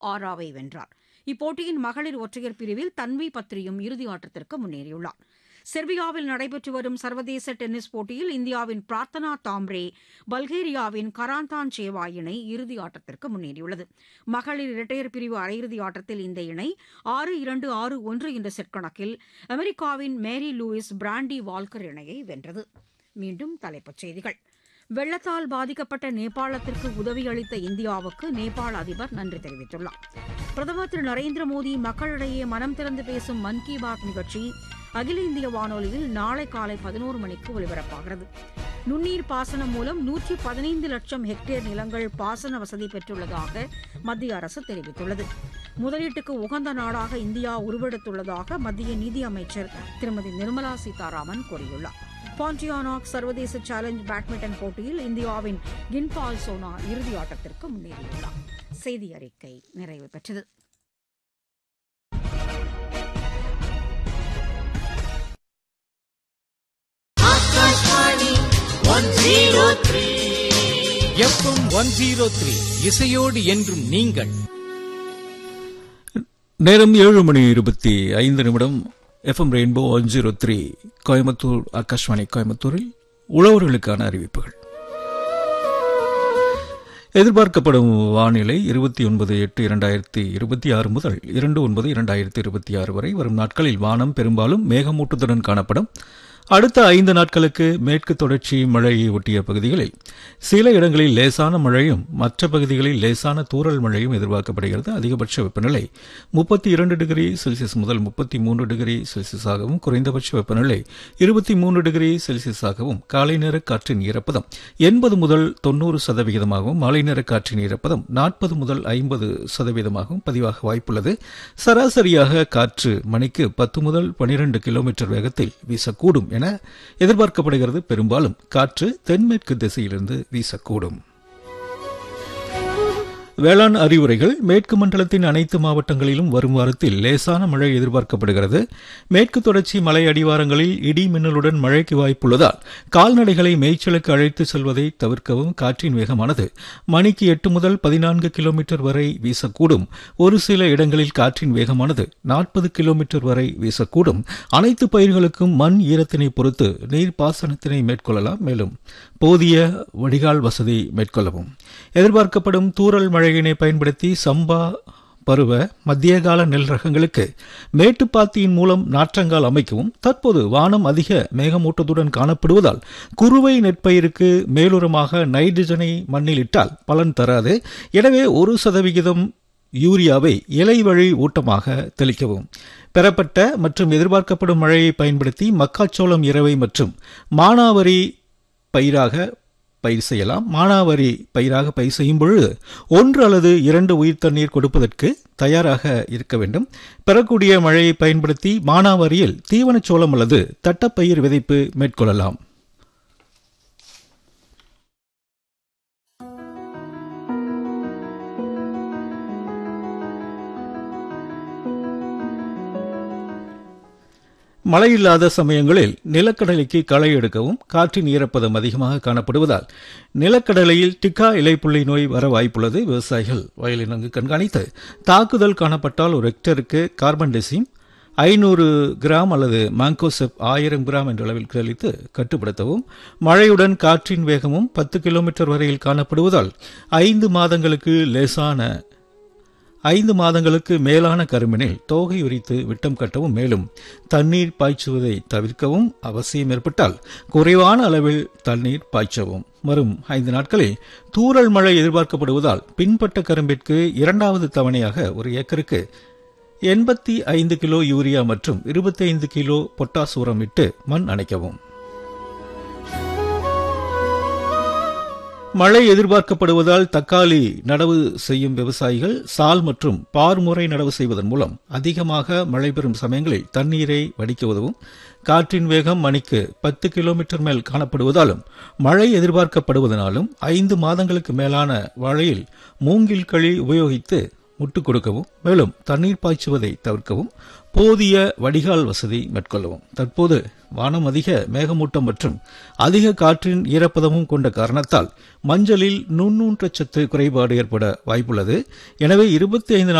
ஆராவை வென்றார் இப்போட்டியின் மகளிர் ஒற்றையர் பிரிவில் தன்வி பத்ரியும் இறுதி ஆட்டத்திற்கு முன்னேறியுள்ளார் செர்பியாவில் நடைபெற்று வரும் சர்வதேச டென்னிஸ் போட்டியில் இந்தியாவின் பிரார்த்தனா தாம்ரே பல்கேரியாவின் கராந்தான் சேவா இணை இறுதி ஆட்டத்திற்கு முன்னேறியுள்ளது மகளிர் இரட்டையர் பிரிவு அரையிறுதி ஆட்டத்தில் இந்த இணை ஆறு இரண்டு ஆறு ஒன்று என்ற செட் கணக்கில் அமெரிக்காவின் மேரி லூயிஸ் பிராண்டி வால்கர் இணையை வென்றது மீண்டும் தலைப்புச் செய்திகள் வெள்ளத்தால் பாதிக்கப்பட்ட நேபாளத்திற்கு உதவி அளித்த இந்தியாவுக்கு நேபாள அதிபர் நன்றி தெரிவித்துள்ளார் பிரதமர் திரு நரேந்திர மோடி மக்களிடையே மனம் திறந்து பேசும் மன் கி பாத் நிகழ்ச்சி அகில இந்திய வானொலியில் நாளை காலை பதினோரு மணிக்கு ஒலிபரப்பாகிறது நுண்ணீர் பாசனம் மூலம் நூற்றி பதினைந்து லட்சம் ஹெக்டேர் நிலங்கள் பாசன வசதி பெற்றுள்ளதாக மத்திய அரசு தெரிவித்துள்ளது முதலீட்டுக்கு உகந்த நாடாக இந்தியா உருவெடுத்துள்ளதாக மத்திய நிதியமைச்சர் திருமதி நிர்மலா சீதாராமன் கூறியுள்ளார் பாண்டியானாக் சர்வதேச சேலஞ்ச் பேட்மிண்டன் போட்டியில் இந்தியாவின் கின்பால் சோனா இறுதி ஆட்டத்திற்கு முன்னேறியுள்ளார் செய்தி அறிக்கை நிறைவு பெற்றது எஃப்எம் ஒன் ஜீரோ த்ரீ இசையோடு என்றும் நீங்கள் நேரம் ஏழு மணி இருபத்தி ஐந்து நிமிடம் FM rainbow one zero three Coimbatore Akashvani கோயம்புத்தூரில் உழவர்களுக்கான அறிவிப்புகள் எதிர்பார்க்கப்படும் வானிலை இருபத்தி ஒன்பது எட்டு இரண்டாயிரத்தி இருபத்தி ஆறு முதல் இரண்டு ஒன்பது இரண்டாயிரத்தி இருபத்தி ஆறு வரை வரும் நாட்களில் வானம் பெரும்பாலும் மேகமூட்டத்துடன் காணப்படும் அடுத்த ஐந்து நாட்களுக்கு மேற்கு தொடர்ச்சி மழையை ஒட்டிய பகுதிகளில் சில இடங்களில் லேசான மழையும் மற்ற பகுதிகளில் லேசான தூறல் மழையும் எதிர்பார்க்கப்படுகிறது அதிகபட்ச வெப்பநிலை முப்பத்தி இரண்டு டிகிரி செல்சியஸ் முதல் முப்பத்தி மூன்று டிகிரி செல்சியஸாகவும் குறைந்தபட்ச வெப்பநிலை இருபத்தி மூன்று டிகிரி செல்சியஸாகவும் காலை நேர காற்றின் ஈரப்பதம் எண்பது முதல் தொன்னூறு சதவிகிதமாகவும் மாலை நேர காற்றின் ஈரப்பதம் நாற்பது முதல் ஐம்பது சதவீதமாகவும் பதிவாக வாய்ப்புள்ளது சராசரியாக காற்று மணிக்கு பத்து முதல் பனிரெண்டு கிலோமீட்டர் வேகத்தில் வீசக்கூடும் என எதிர்பார்க்கப்படுகிறது பெரும்பாலும் காற்று தென்மேற்கு திசையிலிருந்து வீசக்கூடும் வேளாண் அறிவுரைகள் மேற்கு மண்டலத்தின் அனைத்து மாவட்டங்களிலும் வரும் வாரத்தில் லேசான மழை எதிர்பார்க்கப்படுகிறது மேற்கு தொடர்ச்சி மலை அடிவாரங்களில் இடி மின்னலுடன் மழைக்கு வாய்ப்புள்ளதால் கால்நடைகளை மேய்ச்சலுக்கு அழைத்து செல்வதை தவிர்க்கவும் காற்றின் வேகமானது மணிக்கு எட்டு முதல் பதினான்கு கிலோமீட்டர் வரை வீசக்கூடும் ஒரு சில இடங்களில் காற்றின் வேகமானது நாற்பது கிலோமீட்டர் வரை வீசக்கூடும் அனைத்து பயிர்களுக்கும் மண் ஈரத்தினை பொறுத்து நீர் பாசனத்தினை மேற்கொள்ளலாம் மேலும் போதிய வடிகால் வசதி மேற்கொள்ளவும் எதிர்பார்க்கப்படும் தூறல் மழையினை பயன்படுத்தி சம்பா பருவ மத்திய கால நெல் ரகங்களுக்கு மேட்டுப்பாத்தியின் மூலம் நாற்றங்கால் அமைக்கவும் தற்போது வானம் அதிக மேகமூட்டத்துடன் காணப்படுவதால் குறுவை நெற்பயிருக்கு மேலுரமாக நைட்ரஜனை மண்ணில் இட்டால் பலன் தராது எனவே ஒரு சதவிகிதம் யூரியாவை இலை வழி ஊட்டமாக தெளிக்கவும் பெறப்பட்ட மற்றும் எதிர்பார்க்கப்படும் மழையை பயன்படுத்தி மக்காச்சோளம் இரவை மற்றும் மானாவரி பயிராக பயிர் செய்யலாம் மானாவாரி பயிராக பயிர் செய்யும் பொழுது ஒன்று அல்லது இரண்டு உயிர் தண்ணீர் கொடுப்பதற்கு தயாராக இருக்க வேண்டும் பெறக்கூடிய மழையை பயன்படுத்தி மானாவாரியில் தீவனச்சோளம் அல்லது தட்டப்பயிர் விதைப்பு மேற்கொள்ளலாம் மழை இல்லாத சமயங்களில் நிலக்கடலைக்கு களை எடுக்கவும் காற்றின் ஈரப்பதம் அதிகமாக காணப்படுவதால் நிலக்கடலையில் டிக்கா இலைப்புள்ளி நோய் வர வாய்ப்புள்ளது விவசாயிகள் வயலில் நன்கு கண்காணித்து தாக்குதல் காணப்பட்டால் ஒரு ஹெக்டருக்கு கார்பன் டெசிம் ஐநூறு கிராம் அல்லது மாங்கோசெப் ஆயிரம் கிராம் என்ற அளவில் தெளித்து கட்டுப்படுத்தவும் மழையுடன் காற்றின் வேகமும் பத்து கிலோமீட்டர் வரையில் காணப்படுவதால் ஐந்து மாதங்களுக்கு லேசான ஐந்து மாதங்களுக்கு மேலான கரும்பினில் தோகை உரித்து விட்டம் கட்டவும் மேலும் தண்ணீர் பாய்ச்சுவதை தவிர்க்கவும் அவசியம் ஏற்பட்டால் குறைவான அளவில் தண்ணீர் பாய்ச்சவும் வரும் ஐந்து நாட்களில் தூறல் மழை எதிர்பார்க்கப்படுவதால் பின்பட்ட கரும்பிற்கு இரண்டாவது தவணையாக ஒரு ஏக்கருக்கு எண்பத்தி ஐந்து கிலோ யூரியா மற்றும் இருபத்தி ஐந்து கிலோ பொட்டாஸ் உரம் இட்டு மண் அணைக்கவும் மழை எதிர்பார்க்கப்படுவதால் தக்காளி நடவு செய்யும் விவசாயிகள் சால் மற்றும் பார்முறை நடவு செய்வதன் மூலம் அதிகமாக மழை பெறும் சமயங்களில் தண்ணீரை வடிக்க உதவும் காற்றின் வேகம் மணிக்கு பத்து கிலோமீட்டர் மேல் காணப்படுவதாலும் மழை எதிர்பார்க்கப்படுவதனாலும் ஐந்து மாதங்களுக்கு மேலான வாழையில் மூங்கில் களி உபயோகித்து முட்டுக் கொடுக்கவும் மேலும் தண்ணீர் பாய்ச்சுவதை தவிர்க்கவும் போதிய வடிகால் வசதி மேற்கொள்ளவும் தற்போது வானம் அதிக மேகமூட்டம் மற்றும் அதிக காற்றின் ஈரப்பதமும் கொண்ட காரணத்தால் மஞ்சளில் நுண்ணூட்டச்சத்து குறைபாடு ஏற்பட வாய்ப்புள்ளது எனவே இருபத்தி ஐந்து